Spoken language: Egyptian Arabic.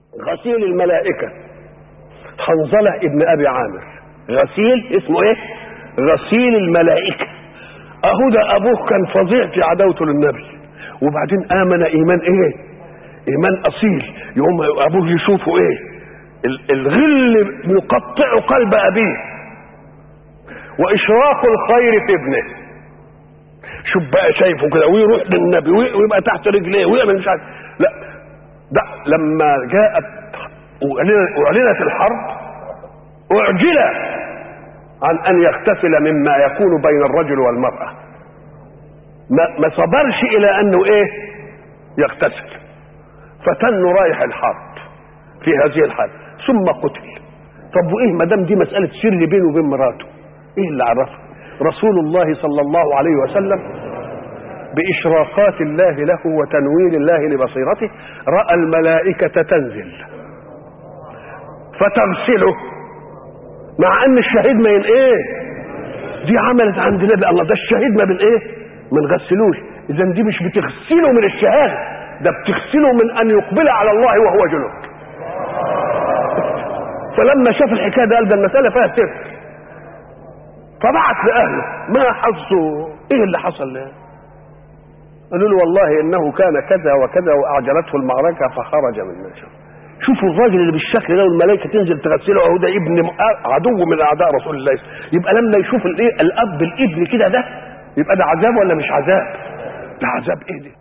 غسيل الملائكة حنظلة ابن أبي عامر غسيل اسمه ايه غسيل الملائكة اهو ده ابوه كان فظيع في عداوته للنبي وبعدين امن ايمان ايه ايمان اصيل يقوم ابوه يشوفه ايه ال- الغل يقطع قلب ابيه واشراق الخير في ابنه شوف بقى شايفه كده ويروح للنبي وي- ويبقى تحت رجليه ويعمل مش عارف لا ده لما جاءت وأعلنت أعلنت الحرب أعجل عن أن يغتسل مما يكون بين الرجل والمرأة ما, ما صبرش إلى أنه إيه يغتسل فتنه رايح الحرب في هذه الحالة ثم قتل طب وإيه ما دام دي مسألة سر بينه وبين مراته إيه اللي عرفه رسول الله صلى الله عليه وسلم بإشراقات الله له وتنوير الله لبصيرته رأى الملائكة تنزل فتغسله مع ان الشهيد ما ين ايه دي عملت عند النبي الله ده الشهيد ما بين ايه ما نغسلوش اذا دي مش بتغسله من الشهاده ده بتغسله من ان يقبل على الله وهو جنوب فلما شاف الحكايه ده قال ده المساله فيها سر فبعت لاهله ما حظه ايه اللي حصل له قالوا له والله انه كان كذا وكذا واعجلته المعركه فخرج من شوف شوفوا الراجل اللي بالشكل ده والملائكه تنزل تغسله اهو ده ابن م- عدو من اعداء رسول الله يبقى لما يشوف الايه الاب الابن كده ده يبقى ده عذاب ولا مش عذاب؟ ده عذاب ايه ده؟